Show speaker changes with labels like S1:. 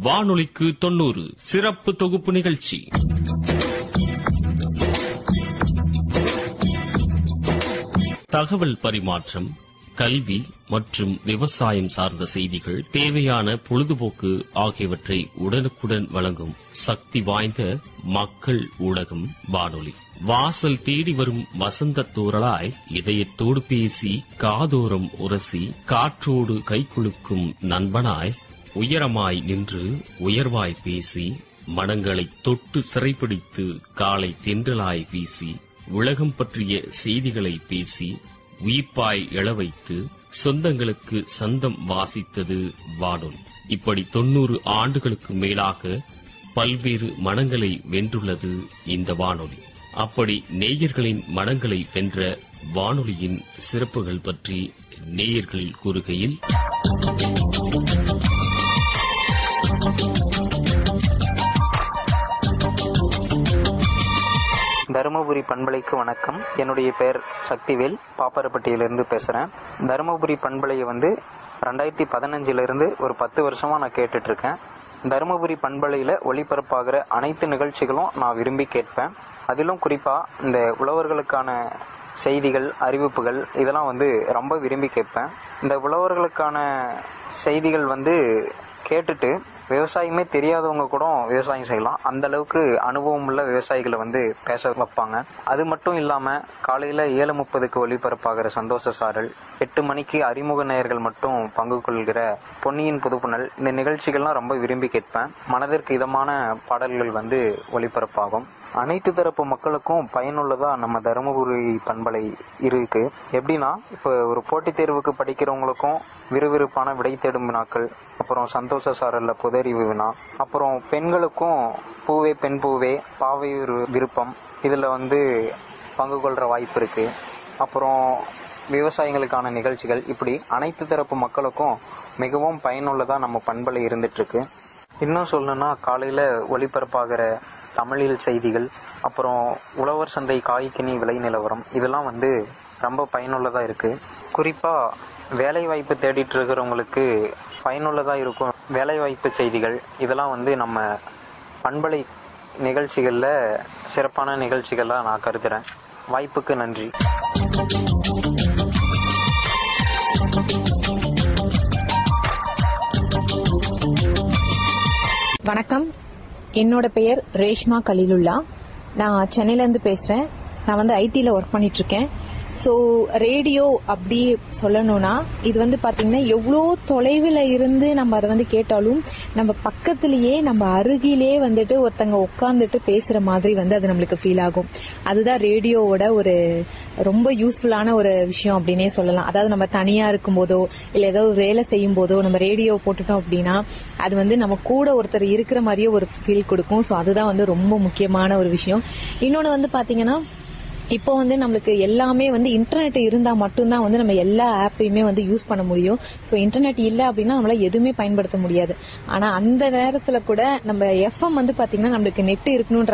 S1: வானொலிக்கு தொண்ணூறு சிறப்பு தொகுப்பு நிகழ்ச்சி தகவல் பரிமாற்றம் கல்வி மற்றும் விவசாயம் சார்ந்த செய்திகள் தேவையான பொழுதுபோக்கு ஆகியவற்றை உடனுக்குடன் வழங்கும் சக்தி வாய்ந்த மக்கள் ஊடகம் வானொலி வாசல் தேடி வரும் வசந்த தூறலாய் இதயத்தோடு பேசி காதோரம் உரசி காற்றோடு கைக்குலுக்கும் நண்பனாய் உயரமாய் நின்று உயர்வாய் பேசி மனங்களை தொட்டு சிறைப்பிடித்து காலை தென்றலாய் வீசி உலகம் பற்றிய செய்திகளை பேசி உயிர்ப்பாய் எழவைத்து சொந்தங்களுக்கு சந்தம் வாசித்தது வானொலி இப்படி தொன்னூறு ஆண்டுகளுக்கு மேலாக பல்வேறு மனங்களை வென்றுள்ளது இந்த வானொலி அப்படி நேயர்களின் மனங்களை வென்ற வானொலியின் சிறப்புகள் பற்றி நேயர்களில் கூறுகையில்
S2: தருமபுரி பண்பலைக்கு வணக்கம் என்னுடைய பெயர் சக்திவேல் பாப்பாரப்பட்டியிலிருந்து பேசுகிறேன் தருமபுரி பண்பலையை வந்து ரெண்டாயிரத்தி பதினஞ்சிலிருந்து ஒரு பத்து வருஷமாக நான் கேட்டுட்ருக்கேன் தருமபுரி பண்பலையில் ஒளிபரப்பாகிற அனைத்து நிகழ்ச்சிகளும் நான் விரும்பி கேட்பேன் அதிலும் குறிப்பாக இந்த உழவர்களுக்கான செய்திகள் அறிவிப்புகள் இதெல்லாம் வந்து ரொம்ப விரும்பி கேட்பேன் இந்த உழவர்களுக்கான செய்திகள் வந்து கேட்டுட்டு விவசாயமே தெரியாதவங்க கூட விவசாயம் செய்யலாம் அந்த அளவுக்கு அனுபவம் உள்ள விவசாயிகளை வந்து பேச வைப்பாங்க அது மட்டும் இல்லாம காலையில ஏழு முப்பதுக்கு ஒளிபரப்பாகிற சந்தோஷ சாரல் எட்டு மணிக்கு அறிமுக நேயர்கள் மட்டும் பங்கு கொள்கிற பொன்னியின் புதுப்புணல் இந்த நிகழ்ச்சிகள்லாம் ரொம்ப விரும்பி கேட்பேன் மனதிற்கு இதமான பாடல்கள் வந்து ஒளிபரப்பாகும் அனைத்து தரப்பு மக்களுக்கும் பயனுள்ளதா நம்ம தருமபுரி பண்பலை இருக்கு எப்படின்னா இப்போ ஒரு போட்டித் தேர்வுக்கு படிக்கிறவங்களுக்கும் விறுவிறுப்பான விடை தேடும் வினாக்கள் அப்புறம் சந்தோஷ சாரல்ல புதறிவு வினா அப்புறம் பெண்களுக்கும் பூவே பெண் பூவே பாவை ஒரு விருப்பம் இதில் வந்து பங்கு கொள்கிற வாய்ப்பு இருக்கு அப்புறம் விவசாயிகளுக்கான நிகழ்ச்சிகள் இப்படி அனைத்து தரப்பு மக்களுக்கும் மிகவும் பயனுள்ளதாக நம்ம பண்பலை இருந்துட்டு இருக்கு இன்னும் சொல்லணும்னா காலையில் ஒளிபரப்பாகிற தமிழில் செய்திகள் அப்புறம் உழவர் சந்தை காய்கனி விலை நிலவரம் இதெல்லாம் வந்து ரொம்ப பயனுள்ளதாக இருக்குது குறிப்பாக வேலைவாய்ப்பு தேடிட்டு இருக்கிறவங்களுக்கு பயனுள்ளதாக இருக்கும் வேலைவாய்ப்பு செய்திகள் இதெல்லாம் வந்து நம்ம பண்பலை நிகழ்ச்சிகளில் சிறப்பான நிகழ்ச்சிகளாக நான் கருதுகிறேன் வாய்ப்புக்கு நன்றி
S3: வணக்கம் என்னோட பெயர் ரேஷ்மா கலீலுல்லா நான் சென்னையில இருந்து பேசுறேன் நான் வந்து ஐடில ஒர்க் பண்ணிட்டு இருக்கேன் ஸோ ரேடியோ அப்படி சொல்லணும்னா இது வந்து பாத்தீங்கன்னா எவ்வளோ தொலைவில் இருந்து நம்ம அதை வந்து கேட்டாலும் நம்ம பக்கத்திலேயே நம்ம அருகிலே வந்துட்டு ஒருத்தங்க உட்காந்துட்டு பேசுற மாதிரி வந்து அது நம்மளுக்கு ஃபீல் ஆகும் அதுதான் ரேடியோவோட ஒரு ரொம்ப யூஸ்ஃபுல்லான ஒரு விஷயம் அப்படின்னே சொல்லலாம் அதாவது நம்ம தனியா இருக்கும் போதோ இல்ல ஏதோ ஒரு வேலை செய்யும் போதோ நம்ம ரேடியோ போட்டுட்டோம் அப்படின்னா அது வந்து நம்ம கூட ஒருத்தர் இருக்கிற மாதிரியே ஒரு ஃபீல் கொடுக்கும் ஸோ அதுதான் வந்து ரொம்ப முக்கியமான ஒரு விஷயம் இன்னொன்று வந்து பாத்தீங்கன்னா இப்போ வந்து நம்மளுக்கு எல்லாமே வந்து இன்டர்நெட் இருந்தா மட்டும்தான் வந்து நம்ம எல்லா ஆப்பையுமே வந்து யூஸ் பண்ண முடியும் ஸோ இன்டர்நெட் இல்லை அப்படின்னா நம்மளால எதுவுமே பயன்படுத்த முடியாது ஆனா அந்த நேரத்துல கூட நம்ம எஃப்எம் வந்து பாத்தீங்கன்னா நம்மளுக்கு நெட் இருக்கணுன்ற